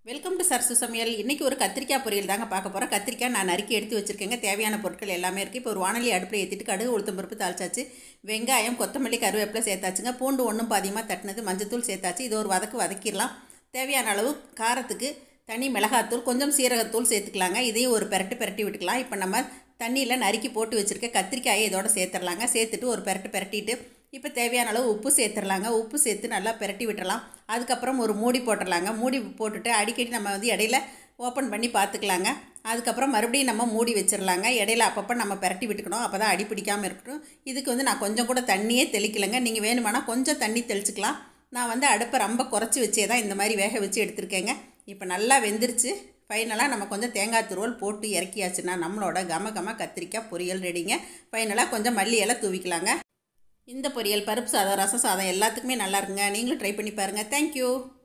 welcome to சர்சு சமையல் இன்றைக்கி ஒரு கத்திரிக்காய் பொரியல் தாங்க பார்க்க போகிறோம் கத்திரிக்காய் நான் நறுக்கி எடுத்து வச்சுருக்கேங்க தேவையான பொருட்கள் எல்லாமே இருக்குது இப்போ ஒரு வானொலி அடுப்பில் ஏற்றிட்டு கடுகு உளுத்தம் பருப்பு தாளிச்சாச்சு வெங்காயம் கொத்தமல்லி கருவேப்பிலை சேர்த்தாச்சுங்க பூண்டு ஒன்றும் பாதியமாக தட்டினது மஞ்சத்தூள் சேர்த்தாச்சு இது ஒரு வதக்கு வதக்கிடலாம் தேவையான அளவு காரத்துக்கு தனி மிளகாத்தூள் கொஞ்சம் சீரகத்தூள் சேர்த்துக்கலாங்க இதையும் ஒரு பெரட்டு பெரட்டி விட்டுக்கலாம் இப்போ நம்ம தண்ணியில் நறுக்கி போட்டு வச்சுருக்க கத்திரிக்காயை இதோட சேர்த்துடலாங்க சேர்த்துட்டு ஒரு பெரட்டு பெரட்டிட்டு இப்போ தேவையான அளவு உப்பு சேர்த்துடலாங்க உப்பு சேர்த்து நல்லா பெரட்டி விட்டுறலாம் அதுக்கப்புறம் ஒரு மூடி போட்டுடலாங்க மூடி போட்டுட்டு அடிக்கடி நம்ம வந்து இடையில ஓப்பன் பண்ணி பார்த்துக்கலாங்க அதுக்கப்புறம் மறுபடியும் நம்ம மூடி வச்சிடலாங்க இடையில அப்பப்போ நம்ம பெரட்டி விட்டுக்கணும் அப்போ தான் அடி பிடிக்காமல் இருக்கட்டும் இதுக்கு வந்து நான் கொஞ்சம் கூட தண்ணியே தெளிக்கலைங்க நீங்கள் வேணுமானா கொஞ்சம் தண்ணி தெளிச்சுக்கலாம் நான் வந்து அடுப்பை ரொம்ப குறைச்சி வச்சே தான் இந்த மாதிரி வேக வச்சு எடுத்திருக்கேங்க இப்போ நல்லா வெந்துருச்சு ஃபைனலாக நம்ம கொஞ்சம் தேங்காய் துருவல் போட்டு இறக்கியாச்சுன்னா நம்மளோட கம கம கத்திரிக்காய் பொரியல் ரெடிங்க ஃபைனலாக கொஞ்சம் மல்லி இலை தூவிக்கலாங்க இந்த பொரியல் பருப்பு சாதம் ரசம் சாதம் எல்லாத்துக்குமே நல்லா இருக்குங்க நீங்களும் ட்ரை பண்ணி பாருங்கள் தேங்க்யூ